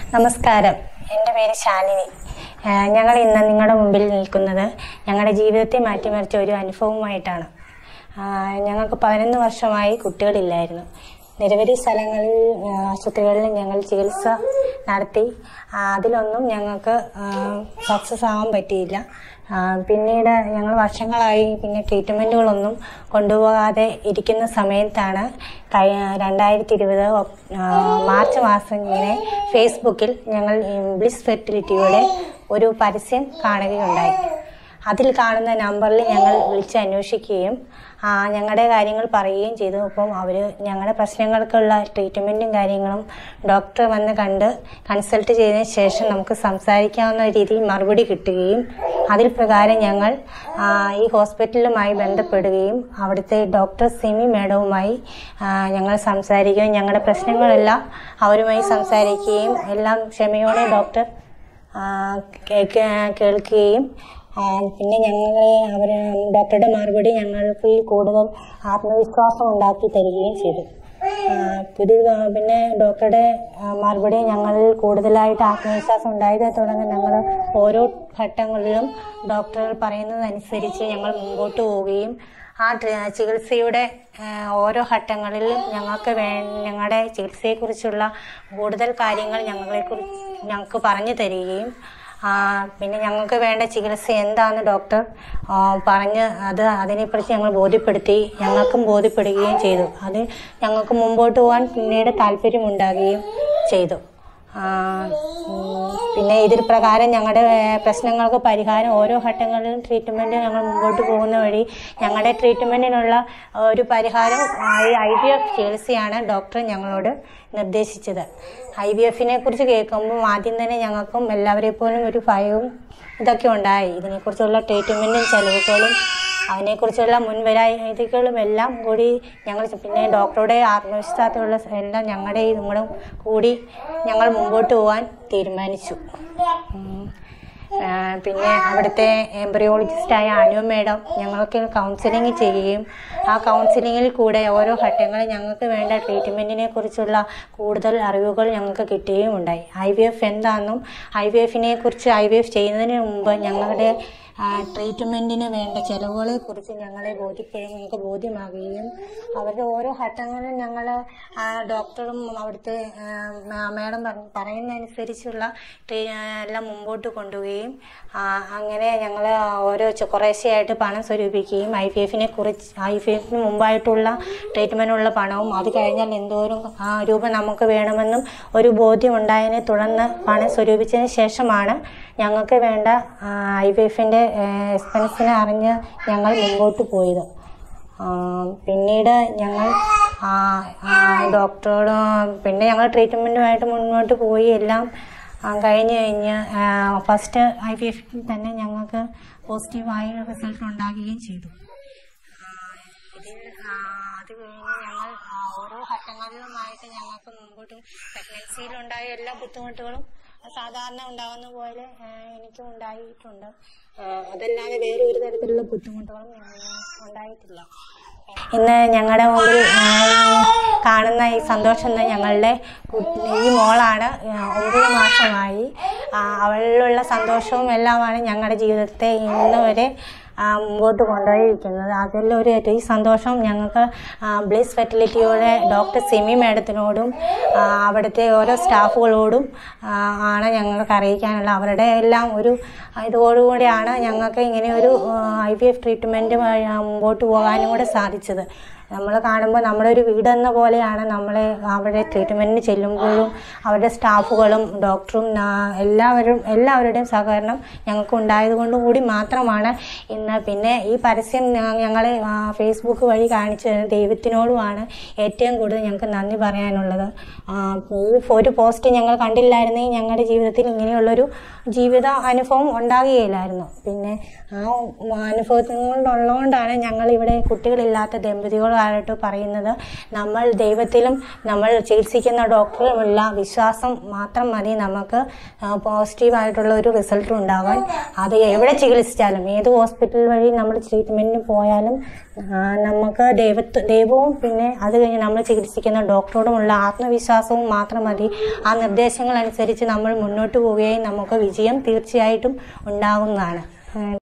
നമസ്കാരം എൻ്റെ പേര് ശാലിനി ആ, ഞങ്ങൾ ഇന്ന് നിങ്ങളുടെ മുമ്പിൽ നിൽക്കുന്നത് ഞങ്ങളുടെ ജീവിതത്തെ മാറ്റിമറിച്ച ഒരു അനുഭവമായിട്ടാണ് ആ, ഞങ്ങൾക്ക് പതിനൊന്ന് വർഷമായി കുട്ടികളില്ലായിരുന്നു നിരവധി സ്ഥലങ്ങളിൽ ആ, ആശുപത്രികളിൽ ഞങ്ങൾ ചികിത്സ നടത്തി ആ, അതിലൊന്നും ഞങ്ങൾക്ക് സക്സസ് ആവാൻ പറ്റിയില്ല ആ, പിന്നീട് ഞങ്ങൾ വർഷങ്ങളായി പിന്നെ ട്രീറ്റ്മെൻറ്റുകളൊന്നും കൊണ്ടുപോകാതെ ഇരിക്കുന്ന സമയത്താണ് കഴി രണ്ടായിരത്തി ഇരുപത് മാർച്ച് മാസം ഇങ്ങനെ ഫേസ്ബുക്കിൽ ഞങ്ങൾ ബ്ലിസ് ഫെർട്ടിലിറ്റിയുടെ ഒരു പരസ്യം കാണുകയുണ്ടായി അതിൽ കാണുന്ന നമ്പറിൽ ഞങ്ങൾ വിളിച്ച് അന്വേഷിക്കുകയും ആ, ഞങ്ങളുടെ കാര്യങ്ങൾ പറയുകയും ചെയ്തു അപ്പം അവർ ഞങ്ങളുടെ പ്രശ്നങ്ങൾക്കുള്ള ട്രീറ്റ്മെൻറ്റും കാര്യങ്ങളും ഡോക്ടർ വന്ന് കണ്ട് കൺസൾട്ട് ചെയ്തതിന് ശേഷം നമുക്ക് സംസാരിക്കാവുന്ന രീതിയിൽ മറുപടി കിട്ടുകയും അതിൽ പ്രകാരം ഞങ്ങൾ ആ, ഈ ഹോസ്പിറ്റലുമായി ബന്ധപ്പെടുകയും അവിടുത്തെ ഡോക്ടർ സിമി മേഡവുമായി ആ, ഞങ്ങൾ സംസാരിക്കുകയും ഞങ്ങളുടെ പ്രശ്നങ്ങളെല്ലാം അവരുമായി സംസാരിക്കുകയും എല്ലാം ക്ഷമയോടെ ഡോക്ടർ ആ, കേൾക്ക- കേൾക്കുകയും ആ, പിന്നെ ഞങ്ങളെ അവർ ഡോക്ടറുടെ മറുപടി ഞങ്ങൾക്ക് കൂടുതൽ ആത്മവിശ്വാസം ഉണ്ടാക്കി തരികയും ചെയ്തു ആ, പുതിയ പിന്നെ ഡോക്ടറുടെ ആ, മറുപടി ഞങ്ങളിൽ കൂടുതലായിട്ട് ആത്മവിശ്വാസം ഉണ്ടായതിനെ തുടർന്ന് ഞങ്ങൾ ഓരോ ഘട്ടങ്ങളിലും ഡോക്ടർ പറയുന്നതനുസരിച്ച് ഞങ്ങൾ മുമ്പോട്ട് പോവുകയും ആ ട്ര- ചികിത്സയുടെ ആ, ഓരോ ഘട്ടങ്ങളിലും ഞങ്ങൾക്ക് വേ ഞങ്ങളുടെ ചികിത്സയെക്കുറിച്ചുള്ള കൂടുതൽ കാര്യങ്ങൾ ഞങ്ങളെക്കുറിച്ച് ഞങ്ങൾക്ക് പറഞ്ഞു തരികയും ആ, പിന്നെ ഞങ്ങൾക്ക് വേണ്ട ചികിത്സ എന്താണെന്ന് ഡോക്ടർ ആ, പറഞ്ഞ് അത് അതിനെക്കുറിച്ച് ഞങ്ങൾ ബോധ്യപ്പെടുത്തി ഞങ്ങൾക്കും ബോധ്യപ്പെടുകയും ചെയ്തു അത് ഞങ്ങൾക്ക് മുമ്പോട്ട് പോകാൻ പിന്നീട് താല്പര്യമുണ്ടാകുകയും ചെയ്തു ആ, ഉം, പിന്നെ ഇതിൽ പ്രകാരം ഞങ്ങളുടെ ഏ, പ്രശ്നങ്ങൾക്ക് പരിഹാരം ഓരോ ഘട്ടങ്ങളിലും ട്രീറ്റ്മെൻറ്റ് ഞങ്ങൾ മുമ്പോട്ട് പോകുന്ന വഴി ഞങ്ങളുടെ ട്രീറ്റ്മെൻറ്റിനുള്ള ഒരു പരിഹാരം ഈ ഐ വി എഫ് ചികിത്സയാണ് ഡോക്ടർ ഞങ്ങളോട് നിർദ്ദേശിച്ചത് ഐ വി എഫിനെ കുറിച്ച് കേൾക്കുമ്പോൾ ആദ്യം തന്നെ ഞങ്ങൾക്കും എല്ലാവരെ പോലും ഒരു ഭയവും ഇതൊക്കെ ഉണ്ടായി ഇതിനെക്കുറിച്ചുള്ള ട്രീറ്റ്മെൻറ്റും ചെലവുകളും അതിനെക്കുറിച്ചുള്ള മുൻവരായികളും എല്ലാം കൂടി ഞങ്ങൾ പിന്നെ ഡോക്ടറുടെ ആത്മവിശ്വാസമുള്ള എല്ലാം ഞങ്ങളുടെ ഇതും കൂടെ കൂടി ഞങ്ങൾ മുമ്പോട്ട് പോകാൻ തീരുമാനിച്ചു ഉം. ആ, പിന്നെ അവിടുത്തെ എംബ്രിയോളജിസ്റ്റായ അനു മേഡം ഞങ്ങൾക്ക് കൗൺസിലിംഗ് ചെയ്യുകയും ആ കൗൺസിലിങ്ങിൽ കൂടെ ഓരോ ഘട്ടങ്ങളിൽ ഞങ്ങൾക്ക് വേണ്ട ട്രീറ്റ്മെൻറ്റിനെ കുറിച്ചുള്ള കൂടുതൽ അറിവുകൾ ഞങ്ങൾക്ക് കിട്ടുകയും ഉണ്ടായി ഐ വി എഫ് എന്താണെന്നും ഐ വി എഫിനെ കുറിച്ച് ഐ വി എഫ് ചെയ്യുന്നതിന് മുമ്പ് ഞങ്ങളുടെ ട്രീറ്റ്മെൻറ്റിന് വേണ്ട ചെലവുകളെ കുറിച്ച് ഞങ്ങളെ ബോധ്യപ്പെടും ഞങ്ങൾക്ക് ബോധ്യമാകുകയും അവരുടെ ഓരോ ഘട്ടങ്ങളിലും ഞങ്ങൾ ഡോക്ടറും അവിടുത്തെ ആ, മാ- മാഡം പറ- പറയുന്നതനുസരിച്ചുള്ള ട്രീ- ആ, എല്ലാം മുമ്പോട്ട് കൊണ്ടുപോവുകയും ആ, അങ്ങനെ ഞങ്ങൾ ഓരോ ചെ- കുറേശ്ശെയായിട്ട് പണം സ്വരൂപിക്കുകയും ഐ പി എഫിനെ കുറിച്ച് ഐ പി എഫിന് മുമ്പായിട്ടുള്ള ട്രീറ്റ്മെൻറ്റിനുള്ള പണവും അത് കഴിഞ്ഞാൽ എന്തോരം ആ, രൂപ നമുക്ക് വേണമെന്നും ഒരു ബോധ്യം ഉണ്ടായതിനെ തുടർന്ന് പണം സ്വരൂപിച്ചതിന് ശേഷമാണ് ഞങ്ങൾക്ക് വേണ്ട ഐ വി എഫിൻ്റെ എക്സ്പെൻസിനെ അറിഞ്ഞ് ഞങ്ങൾ മുമ്പോട്ട് പോയത് ആ, പിന്നീട് ഞങ്ങൾ ആ, ആ, ഡോക്ടറോട് പിന്നെ ഞങ്ങൾ ട്രീറ്റ്മെൻറ്റുമായിട്ട് മുന്നോട്ട് പോയി എല്ലാം ആ, കഴിഞ്ഞ് കഴിഞ്ഞ് ഫസ്റ്റ് ഐ വി എഫിൽ തന്നെ ഞങ്ങൾക്ക് പോസിറ്റീവായ റിസൾട്ട് ഉണ്ടാകുകയും ചെയ്തു ആ, ഇതിൽ ആ, അത് കഴിഞ്ഞ് ഞങ്ങൾ ആ, ഓരോ ഘട്ടങ്ങളിലുമായിട്ട് ഞങ്ങൾക്ക് മുമ്പോട്ട് പ്രഗ്നൻസിയിലുണ്ടായ എല്ലാ ബുദ്ധിമുട്ടുകളും സാധാരണ ഉണ്ടാകുന്ന പോലെ ആ, എനിക്കും ഉണ്ടായിട്ടുണ്ട് ആ, അതല്ലാതെ വേറെ ഒരു തരത്തിലുള്ള ബുദ്ധിമുട്ടുകളും ഞങ്ങൾക്ക് ഉണ്ടായിട്ടില്ല ഇന്ന് ഞങ്ങളുടെ മുമ്പിൽ ആ, കാണുന്ന ഈ സന്തോഷം എന്ന് ഞങ്ങളുടെ കുട്ടി- ഈ മോളാണ് ആ, ഒമ്പത് മാസമായി ആ, അവളിലുള്ള സന്തോഷവും എല്ലാമാണ് ഞങ്ങളുടെ ജീവിതത്തെ ഇന്ന് വരെ ആ, മുമ്പോട്ട് കൊണ്ടുപോയിരിക്കുന്നത് അതിലൊരു ഈ സന്തോഷം ഞങ്ങൾക്ക് ആ, ബ്ലിസ് ഫെർട്ടിലിറ്റിയുടെ ഡോക്ടർ സിമി മാഡത്തിനോടും ആ, അവിടുത്തെ ഓരോ സ്റ്റാഫുകളോടും ആ, ആണ് ഞങ്ങൾക്ക് അറിയിക്കാനുള്ള അവരുടെ എല്ലാം ഒരു ഇതോടുകൂടിയാണ് ഞങ്ങൾക്ക് ഇങ്ങനെ ഒരു ഐ വി എഫ് ട്രീറ്റ്മെൻറ്റ് മുമ്പോട്ട് പോകാനും കൂടെ സാധിച്ചത് നമ്മൾ കാണുമ്പോൾ നമ്മുടെ ഒരു വീടെന്ന പോലെയാണ് നമ്മളെ അവിടെ ട്രീറ്റ്മെൻറ്റിന് ചെല്ലുമ്പോഴും അവരുടെ സ്റ്റാഫുകളും ഡോക്ടറും നാ- എല്ലാവരും എല്ലാവരുടെയും സഹകരണം ഞങ്ങൾക്ക് ഉണ്ടായതുകൊണ്ട് കൂടി മാത്രമാണ് ഇന്ന് പിന്നെ ഈ പരസ്യം ഞങ്ങൾ ഫേസ്ബുക്ക് വഴി കാണിച്ചു തരുന്ന ദൈവത്തിനോടുമാണ് ഏറ്റവും കൂടുതൽ ഞങ്ങൾക്ക് നന്ദി പറയാനുള്ളത് ആ, ഈ ഒരു പോസ്റ്റ് ഞങ്ങൾ കണ്ടില്ലായിരുന്നെങ്കിൽ ഞങ്ങളുടെ ജീവിതത്തിൽ ഇങ്ങനെയുള്ളൊരു ജീവിത അനുഭവം ഉണ്ടാകുകയില്ലായിരുന്നു പിന്നെ ആ അനുഭവങ്ങളുള്ളതുകൊണ്ടാണ് ഞങ്ങൾ ഇവിടെ കുട്ടികളില്ലാത്ത ദമ്പതികളോ കാലത്ത് പറയുന്നത് നമ്മൾ ദൈവത്തിലും നമ്മൾ ചികിത്സിക്കുന്ന ഡോക്ടറിലുമുള്ള വിശ്വാസം മാത്രം മതി നമുക്ക് പോസിറ്റീവായിട്ടുള്ള ഒരു റിസൾട്ട് ഉണ്ടാകാൻ അത് എവിടെ ചികിത്സിച്ചാലും ഏത് ഹോസ്പിറ്റൽ വഴി നമ്മൾ ട്രീറ്റ്മെൻറ്റിന് പോയാലും ആ, നമുക്ക് ദൈവത്ത് ദൈവവും പിന്നെ അത് കഴിഞ്ഞ് നമ്മൾ ചികിത്സിക്കുന്ന ഡോക്ടറോടുമുള്ള ആത്മവിശ്വാസവും മാത്രം മതി ആ നിർദ്ദേശങ്ങൾ അനുസരിച്ച് നമ്മൾ മുന്നോട്ട് പോവുകയും നമുക്ക് വിജയം തീർച്ചയായിട്ടും ഉണ്ടാകുന്നതാണ്